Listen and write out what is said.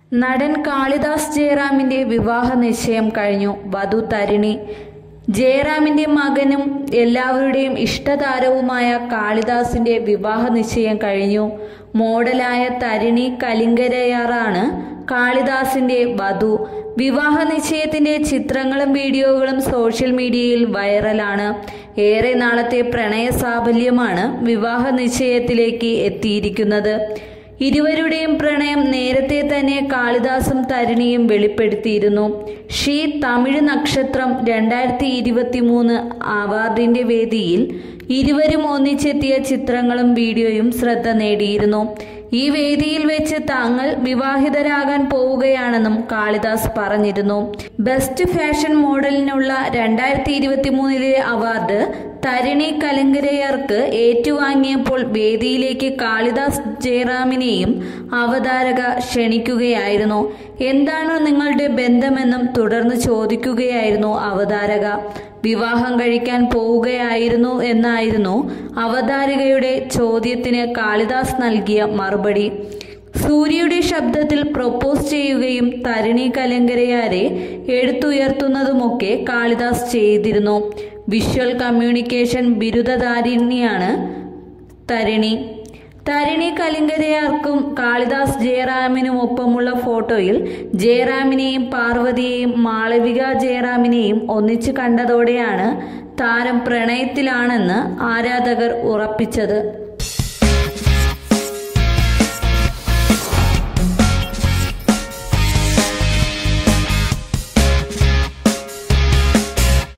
നടൻ കാളിദാസ് ജയറാമിന്റെ വിവാഹ നിശ്ചയം കഴിഞ്ഞു വധു തരിണി ജയറാമിന്റെ മകനും എല്ലാവരുടെയും ഇഷ്ടതാരവുമായ കാളിദാസിന്റെ വിവാഹ നിശ്ചയം കഴിഞ്ഞു മോഡലായ തരിണി കലിങ്കരയാറാണ് കാളിദാസിന്റെ വധു വിവാഹ നിശ്ചയത്തിന്റെ ചിത്രങ്ങളും വീഡിയോകളും സോഷ്യൽ മീഡിയയിൽ വൈറലാണ് ഏറെ നാളത്തെ പ്രണയ സാഫല്യമാണ് വിവാഹ നിശ്ചയത്തിലേക്ക് എത്തിയിരിക്കുന്നത് ഇരുവരുടെയും പ്രണയം നേരത്തെ തന്നെ കാളിദാസും തരുണിയും വെളിപ്പെടുത്തിയിരുന്നു ഷീ തമിഴ് നക്ഷത്രം രണ്ടായിരത്തി ഇരുപത്തി മൂന്ന് അവാർഡിന്റെ വേദിയിൽ ഇരുവരും ഒന്നിച്ചെത്തിയ ചിത്രങ്ങളും വീഡിയോയും ശ്രദ്ധ നേടിയിരുന്നു ഈ വേദിയിൽ വെച്ച് താങ്കൾ വിവാഹിതരാകാൻ പോവുകയാണെന്നും കാളിദാസ് പറഞ്ഞിരുന്നു ബെസ്റ്റ് ഫാഷൻ മോഡലിനുള്ള രണ്ടായിരത്തി ഇരുപത്തി മൂന്നിലെ അവാർഡ് തരിണി കലങ്കരയർക്ക് ഏറ്റുവാങ്ങിയപ്പോൾ വേദിയിലേക്ക് കാളിദാസ് ജയറാമിനെയും അവതാരക ക്ഷണിക്കുകയായിരുന്നു എന്താണ് നിങ്ങളുടെ ബന്ധമെന്നും തുടർന്ന് ചോദിക്കുകയായിരുന്നു അവതാരക വിവാഹം കഴിക്കാൻ പോവുകയായിരുന്നു എന്നായിരുന്നു അവതാരികയുടെ ചോദ്യത്തിന് കാളിദാസ് നൽകിയ മറുപടി സൂര്യയുടെ ശബ്ദത്തിൽ പ്രൊപ്പോസ് ചെയ്യുകയും തരിണി കലങ്കരയാരെ എടുത്തുയർത്തുന്നതുമൊക്കെ കാളിദാസ് ചെയ്തിരുന്നു വിഷ്വൽ കമ്മ്യൂണിക്കേഷൻ ബിരുദധാരിണിയാണ് തരിണി തരിണി കലിങ്കരയാർക്കും കാളിദാസ് ജയറാമിനുമൊപ്പമുള്ള ഫോട്ടോയിൽ ജയറാമിനെയും പാർവതിയെയും മാളവിക ജയറാമിനെയും ഒന്നിച്ചു കണ്ടതോടെയാണ് താരം പ്രണയത്തിലാണെന്ന് ആരാധകർ ഉറപ്പിച്ചത്